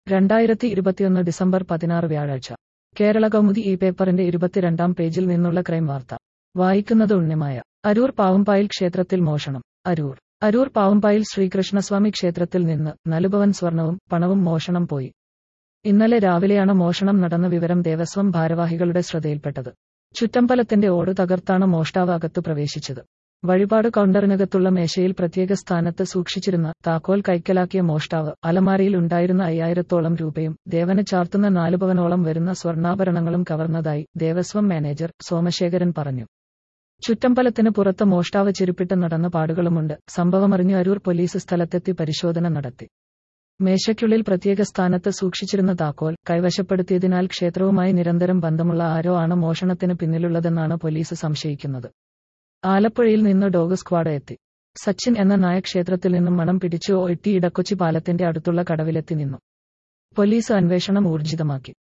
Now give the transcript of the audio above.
രണ്ടായിരത്തി ഇരുപത്തിയൊന്ന് ഡിസംബർ പതിനാറ് വ്യാഴാഴ്ച കേരള കൗമുദി ഈ പേപ്പറിന്റെ ഇരുപത്തിരണ്ടാം പേജിൽ നിന്നുള്ള ക്രൈം വാർത്ത വായിക്കുന്നത് ഉണ്ണിമായ അരൂർ പാവമ്പായിൽ ക്ഷേത്രത്തിൽ മോഷണം അരൂർ അരൂർ പാവമ്പായിൽ ശ്രീകൃഷ്ണസ്വാമി ക്ഷേത്രത്തിൽ നിന്ന് നലുപവൻ സ്വർണവും പണവും മോഷണം പോയി ഇന്നലെ രാവിലെയാണ് മോഷണം നടന്ന വിവരം ദേവസ്വം ഭാരവാഹികളുടെ ശ്രദ്ധയിൽപ്പെട്ടത് ചുറ്റമ്പലത്തിന്റെ ഓട് തകർത്താണ് മോഷ്ടാവ് അകത്ത് പ്രവേശിച്ചത് വഴിപാട് കൗണ്ടറിനകത്തുള്ള മേശയിൽ പ്രത്യേക സ്ഥാനത്ത് സൂക്ഷിച്ചിരുന്ന താക്കോൽ കൈക്കലാക്കിയ മോഷ്ടാവ് അലമാരയിൽ ഉണ്ടായിരുന്ന അയ്യായിരത്തോളം രൂപയും ദേവന് ചാർത്തുന്ന നാലു പവനോളം വരുന്ന സ്വർണ്ണാഭരണങ്ങളും കവർന്നതായി ദേവസ്വം മാനേജർ സോമശേഖരൻ പറഞ്ഞു ചുറ്റമ്പലത്തിന് പുറത്ത് മോഷ്ടാവ് ചെരുപ്പിട്ട് നടന്ന പാടുകളുമുണ്ട് സംഭവമറിഞ്ഞു അരൂർ പോലീസ് സ്ഥലത്തെത്തി പരിശോധന നടത്തി മേശയ്ക്കുള്ളിൽ പ്രത്യേക സ്ഥാനത്ത് സൂക്ഷിച്ചിരുന്ന താക്കോൽ കൈവശപ്പെടുത്തിയതിനാൽ ക്ഷേത്രവുമായി നിരന്തരം ബന്ധമുള്ള ആരോ ആണ് മോഷണത്തിന് പിന്നിലുള്ളതെന്നാണ് പോലീസ് സംശയിക്കുന്നത് ആലപ്പുഴയിൽ നിന്ന് ഡോഗ് സ്ക്വാഡ് എത്തി സച്ചിൻ എന്ന നായ ക്ഷേത്രത്തിൽ നിന്നും മണം പിടിച്ചു ഒറ്റി ഇടക്കൊച്ചി പാലത്തിന്റെ അടുത്തുള്ള കടവിലെത്തി നിന്നു പോലീസ് അന്വേഷണം ഊർജിതമാക്കി